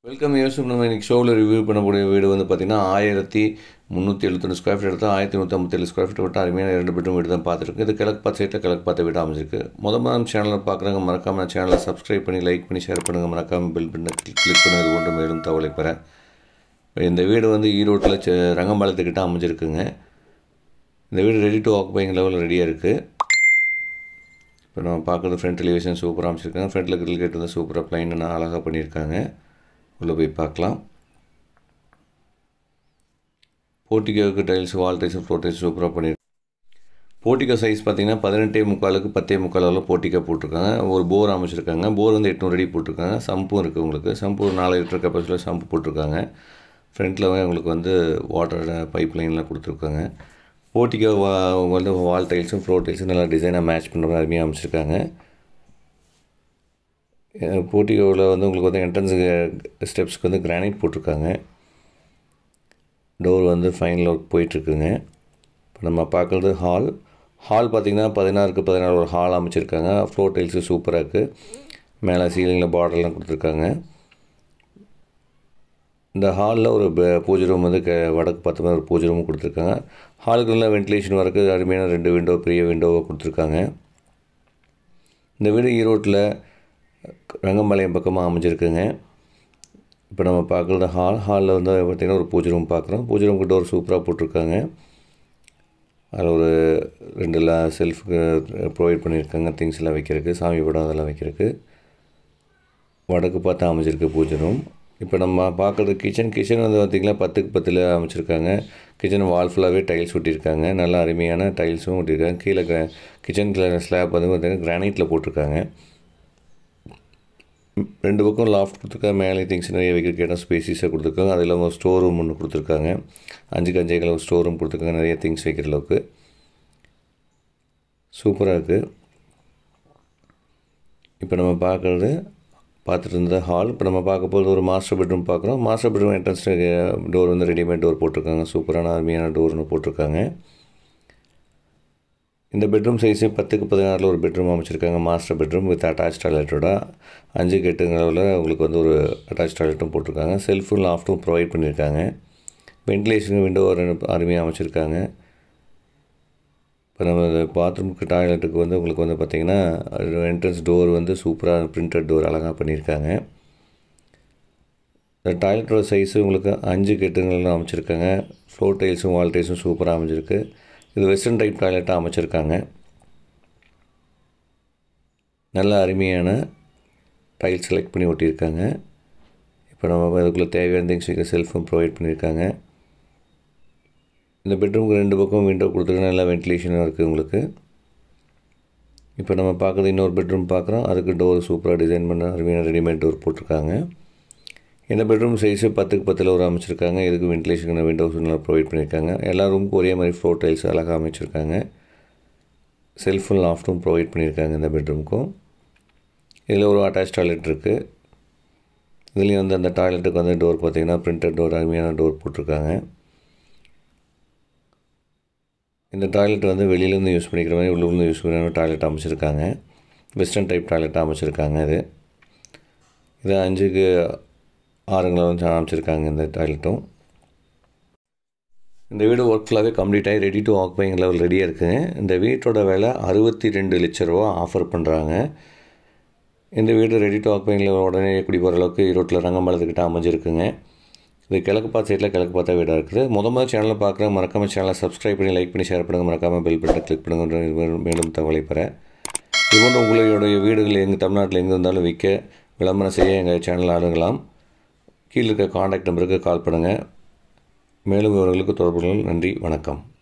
welcome யோசிப் நம்ம இன்றைக்கி ஷோவில் ரிவ்யூ பண்ணக்கூடிய வீடு வந்து பார்த்திங்கன்னா ஆயிரத்தி முந்நூற்றி எழுபத்தொன்று ஸ்கொயர் ஃபீட் எடுத்தால் ஆயிரத்தி நூற்றி ஐம்பத்தேழு ஸ்கொயர் ஃபீட் விட்டு அருமையான ரெண்டு பெட்ரூம் வீடு தான் பார்த்துருக்கு இது கிழக்கு பார்த்த சைட்டில் கிழக்கு பார்த்த வீடு அமைஞ்சிருக்கு முத நம்ம சேனலை பார்க்குறவங்க மறக்காமல் சேனலை சப்ஸ்கிரைப் பண்ணி லைக் பண்ணி ஷேர் பண்ணுங்கள் மறக்காமல் பில் பண்ணி கிளிக் பண்ணுறது கொண்டு மேலும் தகவலை பெற இந்த வீடு வந்து ஈரோட்டில் செ ரங்கம்பாளையத்துக்கிட்ட அமைஞ்சிருக்குங்க இந்த வீடு ரெடி டு ஆக்குபைங் லெவலில் ரெடியாக இருக்குது இப்போ நம்ம பார்க்குறது ஃப்ரண்ட் எலிவேஷன் சூப்பராக அமைச்சிருக்காங்க ஃப்ரண்ட்டில் கிரில் கேட் வந்து சூப்பராக ப்ளைன்னு அழகாக பண்ணியிருக்காங்க உள்ளே போய் பார்க்கலாம் போர்ட்டிகோவுக்கு tiles wall tiles floor tiles சூப்பராக பண்ணியிருக்காங்க போர்ட்டிகோ சைஸ் பார்த்தீங்கன்னா பதினெட்டே முக்காலுக்கு பத்தே முக்கால் அளவில் போர்ட்டிகோ போட்டிருக்காங்க ஒரு போர் அமைச்சிருக்காங்க போர் வந்து எட்நூறு அடி போட்டிருக்காங்க சம்பும் இருக்குது உங்களுக்கு சம்பு ஒரு நாலு லிட்டர் கெப்பாசிட்டியில் சம்பு போட்டிருக்காங்க ஃப்ரண்ட்டில் உங்களுக்கு வந்து வாட்டர் பைப் லைன்லாம் கொடுத்துருக்காங்க போர்ட்டிகோ வா வந்து வால் டைல்ஸும் ஃப்ளோர் டைல்ஸும் நல்லா டிசைனாக மேட்ச் பண்ணுற மாதிரி அருமையாக அமைச்சிருக்காங்க போர்ட்டிகோவில் வந்து உங்களுக்கு வந்து என்ட்ரன்ஸுக்கு ஸ்டெப்ஸ்க்கு வந்து கிரானைட் போட்டிருக்காங்க டோர் வந்து ஃபைனல் ஒர்க் போயிட்டுருக்குங்க இப்போ நம்ம பார்க்குறது ஹால் ஹால் பார்த்திங்கன்னா பதினாறுக்கு பதினாறு ஒரு ஹால் அமைச்சிருக்காங்க ஃப்ளோர் டைல்ஸு சூப்பராக இருக்குது மேலே சீலிங்கில் பார்டர்லாம் கொடுத்துருக்காங்க இந்த ஹாலில் ஒரு பூஜை ரூம் வந்து க வடக்கு பார்த்த மாதிரி ஒரு பூஜை ரூம் கொடுத்துருக்காங்க ஹாலுக்கு நல்லா வென்டிலேஷன் வரக்கு அருமையான ரெண்டு விண்டோ பெரிய விண்டோவை கொடுத்துருக்காங்க இந்த வீடு ஈரோட்டில் ரங்கம்பாளையம் பக்கமாக அமைஞ்சிருக்குங்க இப்போ நம்ம பார்க்குறது ஹால் ஹாலில் வந்து பார்த்திங்கன்னா ஒரு பூஜை ரூம் பார்க்குறோம் பூஜை ரூமுக்கு டோர் சூப்பராக போட்டிருக்காங்க அதில் ஒரு ரெண்டு லா செல்ஃபுக்கு ப்ரொவைட் பண்ணியிருக்காங்க திங்ஸ் எல்லாம் வைக்கிறதுக்கு சாமி படம் அதெல்லாம் வைக்கிறதுக்கு வடக்கு பார்த்து அமைஞ்சிருக்கு பூஜை ரூம் இப்போ நம்ம பார்க்குறது கிச்சன் கிச்சன் வந்து பார்த்திங்கன்னா பத்துக்கு பத்தில் அமைச்சிருக்காங்க கிச்சன் வால் ஃபுல்லாகவே டைல்ஸ் ஒட்டியிருக்காங்க நல்லா அருமையான டைல்ஸும் ஒட்டியிருக்காங்க கீழே கிச்சன் ஸ்லாப் வந்து பார்த்திங்கன்னா கிரானைட்டில் போட்டிருக்காங்க ரெண்டு பக்கம் லாஃப்ட் கொடுத்துருக்காங்க மேலே திங்ஸ் நிறைய வைக்கிறதுக்கு இடம் ஸ்பேசிஸாக கொடுத்துருக்காங்க அது இல்லாமல் ஸ்டோர் ரூம் ஒன்று கொடுத்துருக்காங்க அஞ்சுக்கு அஞ்சே கிலோ ஸ்டோர் ரூம் கொடுத்துருக்காங்க நிறைய திங்ஸ் வைக்கிற அளவுக்கு சூப்பராக இருக்குது இப்போ நம்ம பார்க்குறது பார்த்துட்டு இருந்த ஹால் இப்போ நம்ம பார்க்க போகிறது ஒரு மாஸ்டர் பெட்ரூம் பார்க்குறோம் மாஸ்டர் பெட்ரூம் என்ட்ரன்ஸ் டோர் வந்து ரெடிமேட் டோர் போட்டிருக்காங்க சூப்பரான அருமையான டோர்னு போட்டிருக்காங்க இந்த பெட்ரூம் சைஸு பத்துக்கு பதினாறில் ஒரு பெட்ரூம் அமைச்சிருக்காங்க மாஸ்டர் பெட்ரூம் வித் அட்டாச் டாய்லெட்டோட அஞ்சு கெட்டுங்களவில் உங்களுக்கு வந்து ஒரு அட்டாச் டாய்லெட்டும் போட்டிருக்காங்க செல்ஃபும் லாஃப்ட்டும் ப்ரொவைட் பண்ணியிருக்காங்க வென்டிலேஷன் விண்டோ அருமையாக அமைச்சிருக்காங்க இப்போ நம்ம பாத்ரூமுக்கு டாய்லெட்டுக்கு வந்து உங்களுக்கு வந்து பார்த்திங்கன்னா என்ட்ரன்ஸ் டோர் வந்து சூப்பராக பிரிண்டட் டோர் அழகாக பண்ணியிருக்காங்க இந்த டாய்லெட்டோட சைஸு உங்களுக்கு அஞ்சு கெட்டுங்கள்லாம் அமைச்சிருக்காங்க ஃப்ளோர் டைல்ஸும் வால் டைல்ஸும் சூப்பராக அமைஞ்சிருக்கு இது வெஸ்டர்ன் டைப் டாய்லெட்டாக அமைச்சிருக்காங்க நல்ல அருமையான டைல்ஸ் செலக்ட் பண்ணி ஒட்டியிருக்காங்க இப்போ நம்ம அதுக்குள்ளே தேவையான திங்ஸ் வைக்க செல்ஃபும் ப்ரொவைட் பண்ணியிருக்காங்க இந்த பெட்ரூமுக்கு ரெண்டு பக்கம் விண்டோ கொடுத்துருக்க நல்லா வென்டிலேஷனாக இருக்குது உங்களுக்கு இப்போ நம்ம பார்க்குறது இன்னொரு பெட்ரூம் பார்க்குறோம் அதுக்கு டோர் சூப்பராக டிசைன் பண்ண அருமையான ரெடிமேட் டோர் போட்டிருக்காங்க இந்த பெட்ரூம் சைஸு பத்துக்கு பத்தில் ஒரு அமைச்சிருக்காங்க இதுக்கு வென்டிலேஷன் விண்டோஸ் நல்லா ப்ரொவைட் பண்ணியிருக்காங்க எல்லா ரூமுக்கும் ஒரே மாதிரி ஃப்ளோர் டைல்ஸ் அழகாக அமைச்சிருக்காங்க செல்ஃபும் லாஃப்ட்டும் ப்ரொவைட் பண்ணியிருக்காங்க இந்த பெட்ரூமுக்கும் இதில் ஒரு அட்டாச் டாய்லெட் இருக்குது இதுலேயும் வந்து அந்த டாய்லெட்டுக்கு வந்து டோர் பார்த்திங்கன்னா பிரிண்டட் டோர் அருமையான டோர் போட்டிருக்காங்க இந்த டாய்லெட் வந்து வெளியிலேருந்து யூஸ் பண்ணிக்கிற மாதிரி உள்ளூர்ந்து யூஸ் பண்ணுற டாய்லெட் அமைச்சிருக்காங்க வெஸ்டர்ன் டைப் டாய்லெட் அமைச்சிருக்காங்க இது இது அஞ்சுக்கு ஆறுங்களை வந்து அமைச்சிருக்காங்க இந்த டாய்லெட்டும் இந்த வீடு ஒர்க் ஃபுல்லாகவே கம்ப்ளீட் ஆகி ரெடி டு ஆக்குபைங் லெவல் ரெடியாக இருக்குங்க இந்த வீட்டோட விலை அறுபத்தி ரெண்டு லட்ச ரூபா ஆஃபர் பண்ணுறாங்க இந்த வீடு ரெடி டு ஆக்குபைங் லெவல் உடனே குடி போகிற அளவுக்கு ஈரோட்டில் ரங்கம்பாளத்துக்கிட்ட அமைஞ்சிருக்குங்க இது கிழக்கு பார்த்த சைட்டில் கிழக்கு பார்த்த வீடாக இருக்குது முத முதல் சேனலில் பார்க்குற மறக்காமல் சேனலை சப்ஸ்கிரைப் பண்ணி லைக் பண்ணி ஷேர் பண்ணுங்கள் மறக்காமல் பெல் பட்டனை கிளிக் பண்ணுங்கள் மேலும் தகவலை பெற இது போன்ற உங்களுடைய வீடுகள் எங்கள் தமிழ்நாட்டில் எங்கே இருந்தாலும் விற்க விளம்பரம் செய்ய எங்கள் சேனலில் அணுகலாம் கீழே இருக்க காண்டாக்ட் நம்பருக்கு கால் பண்ணுங்கள் மேலும் விவரங்களுக்கு தொடர்புகள் நன்றி வணக்கம்